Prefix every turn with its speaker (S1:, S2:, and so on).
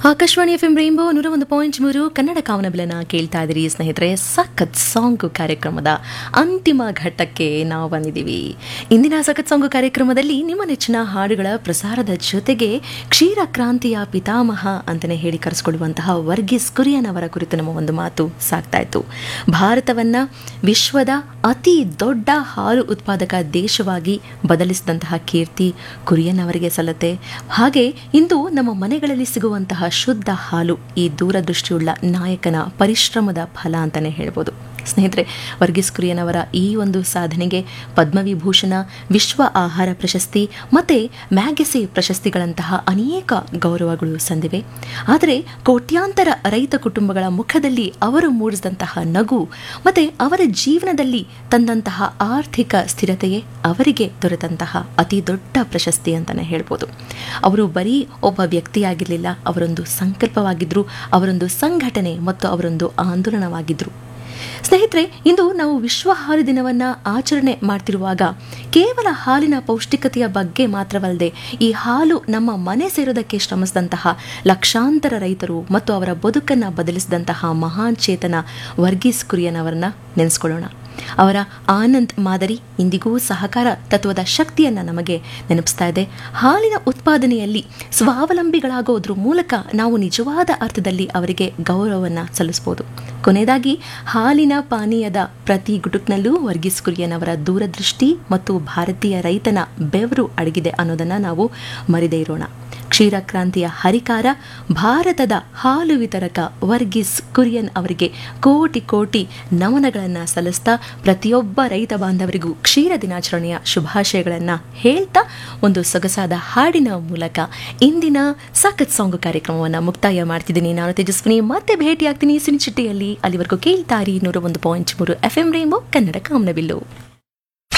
S1: Akashvani F M rainbow ನೂರ ಒಂದು point ಮೂರು ಕನ್ನಡ ಕಾವನಬಿಲನ ಕೇಳ್ತಾ ಇದ್ದೀರಿ ಸ್ನೇಹಿತರೆ ಸಖತ್ ಸಾಂಗು ಕಾರ್ಯಕ್ರಮದ ಅಂತಿಮ ಘಟ್ಟಕ್ಕೆ ನಾವು ಬಂದಿದ್ದೀವಿ ಇಂದಿನ ಸಖತ್ ಸಾಂಗು ಕಾರ್ಯಕ್ರಮದಲ್ಲಿ ನಿಮ್ಮ ನೆಚ್ಚಿನ ಹಾಡುಗಳ ಪ್ರಸಾರದ ಜೊತೆಗೆ ಕ್ಷೀರ ಕ್ರಾಂತಿಯ ಪಿತಾಮಹ ಅಂತಲೇ ಹೇಳಿ ಕರೆಸಿಕೊಳ್ಳುವಂತಹ ವರ್ಗೀಸ್ ಕುರಿಯನ್ ಅವರ ಕುರಿತು ನಮ್ಮ ಒಂದು ಮಾತು ಸಾಗ್ತಾ ಇತ್ತು ಭಾರತವನ್ನ ವಿಶ್ವದ ಅತಿ ದೊಡ್ಡ ಹಾಲು ಉತ್ಪಾದಕ ದೇಶವಾಗಿ ಬದಲಿಸಿದಂತಹ ಕೀರ್ತಿ ಕುರಿಯನ್ ಅವರಿಗೆ ಸಲ್ಲತ್ತೆ ಹಾಗೆ ಇಂದು ನಮ್ಮ ಮನೆಗಳಲ್ಲಿ ಸಿಗುವಂತಹ ಶುದ್ಧ ಹಾಲು ಈ ದೂರದೃಷ್ಟಿಯುಳ್ಳ ನಾಯಕನ ಪರಿಶ್ರಮದ ಫಲ ಅಂತಲೇ ಹೇಳ್ಬೋದು ಸ್ನೇಹಿತರೆ ವರ್ಗೀಸ್ ಕುರಿಯನ್ ಅವರ ಈ ಒಂದು ಸಾಧನೆಗೆ ಪದ್ಮವಿಭೂಷಣ ವಿಶ್ವ ಆಹಾರ ಪ್ರಶಸ್ತಿ ಮತ್ತು ಮ್ಯಾಗೆಸಿ ಪ್ರಶಸ್ತಿಗಳಂತಹ ಅನೇಕ ಗೌರವಗಳು ಸಂದಿವೆ ಆದರೆ ಕೋಟ್ಯಾಂತರ ರೈತ ಕುಟುಂಬಗಳ ಮುಖದಲ್ಲಿ ಅವರು ಮೂಡಿಸಿದಂತಹ ನಗು ಮತ್ತು ಅವರ ಜೀವನದಲ್ಲಿ ತಂದಂತಹ ಆರ್ಥಿಕ ಸ್ಥಿರತೆಯೇ ಅವರಿಗೆ ದೊರೆತಂತಹ ಅತಿ ದೊಡ್ಡ ಪ್ರಶಸ್ತಿ ಅಂತಲೇ ಹೇಳ್ಬೋದು ಅವರು ಬರೀ ಒಬ್ಬ ವ್ಯಕ್ತಿಯಾಗಿರಲಿಲ್ಲ ಅವರೊಂದು ಸಂಕಲ್ಪವಾಗಿದ್ದರು ಅವರೊಂದು ಸಂಘಟನೆ ಮತ್ತು ಅವರೊಂದು ಆಂದೋಲನವಾಗಿದ್ದರು ಸ್ನೇಹಿತರೆ ಇಂದು ನಾವು ವಿಶ್ವ ಹಾಲು ದಿನವನ್ನ ಆಚರಣೆ ಮಾಡ್ತಿರುವಾಗ ಕೇವಲ ಹಾಲಿನ ಪೌಷ್ಟಿಕತೆಯ ಬಗ್ಗೆ ಮಾತ್ರವಲ್ಲದೆ ಈ ಹಾಲು ನಮ್ಮ ಮನೆ ಸೇರೋದಕ್ಕೆ ಶ್ರಮಿಸಿದಂತಹ ಲಕ್ಷಾಂತರ ರೈತರು ಮತ್ತು ಅವರ ಬದುಕನ್ನು ಬದಲಿಸಿದಂತಹ ಮಹಾನ್ ಚೇತನ ವರ್ಗೀಸ್ ಕುರಿಯನ್ ಅವರನ್ನ ನೆನೆಸ್ಕೊಳ್ಳೋಣ ಅವರ ಆನಂದ್ ಮಾದರಿ ಇಂದಿಗೂ ಸಹಕಾರ ತತ್ವದ ಶಕ್ತಿಯನ್ನು ನಮಗೆ ನೆನಪಿಸ್ತಾ ಇದೆ ಹಾಲಿನ ಉತ್ಪಾದನೆಯಲ್ಲಿ ಸ್ವಾವಲಂಬಿಗಳಾಗೋದ್ರ ಮೂಲಕ ನಾವು ನಿಜವಾದ ಅರ್ಥದಲ್ಲಿ ಅವರಿಗೆ ಗೌರವವನ್ನು ಸಲ್ಲಿಸ್ಬೋದು ಕೊನೆಯದಾಗಿ ಹಾಲಿನ ಪಾನೀಯದ ಪ್ರತಿ ಗುಟುಕ್ನಲ್ಲೂ ವರ್ಗೀಸ್ ಕುರಿಯನ್ ಅವರ ದೂರದೃಷ್ಟಿ ಮತ್ತು ಭಾರತೀಯ ರೈತನ ಬೆವರು ಅಡಗಿದೆ ಅನ್ನೋದನ್ನು ನಾವು ಮರೆದೇ ಇರೋಣ ಕ್ಷೀರ ಕ್ರಾಂತಿಯ ಹರಿಕಾರ ಭಾರತದ ಹಾಲು ವಿತರಕ ವರ್ಗೀಸ್ ಕುರಿಯನ್ ಅವರಿಗೆ ಕೋಟಿ ಕೋಟಿ ನಮನಗಳನ್ನು ಸಲ್ಲಿಸ್ತಾ ಪ್ರತಿಯೊಬ್ಬ ರೈತ ಬಾಂಧವರಿಗೂ ಕ್ಷೀರ ದಿನಾಚರಣೆಯ ಶುಭಾಶಯಗಳನ್ನು ಹೇಳ್ತಾ ಒಂದು ಸೊಗಸಾದ ಹಾಡಿನ ಮೂಲಕ ಇಂದಿನ ಸಖತ್ ಸಾಂಗ್ ಕಾರ್ಯಕ್ರಮವನ್ನು ಮುಕ್ತಾಯ ಮಾಡ್ತಿದ್ದೀನಿ ನಾನು ತೇಜಸ್ವಿನಿ ಮತ್ತೆ ಭೇಟಿಯಾಗ್ತೀನಿ ಸಿನಿಚಿಟ್ಟಿಯಲ್ಲಿ ಅಲ್ಲಿವರೆಗೂ ಕೇಳ್ತಾರಿ ನೂರ ಒಂದು ಪಾಯಿಂಟ್ ಮೂರು ಎಫ್ ಎಂ ರೇಂಬೋ ಕನ್ನಡ ಕಾಮನಬಿಲ್ಲು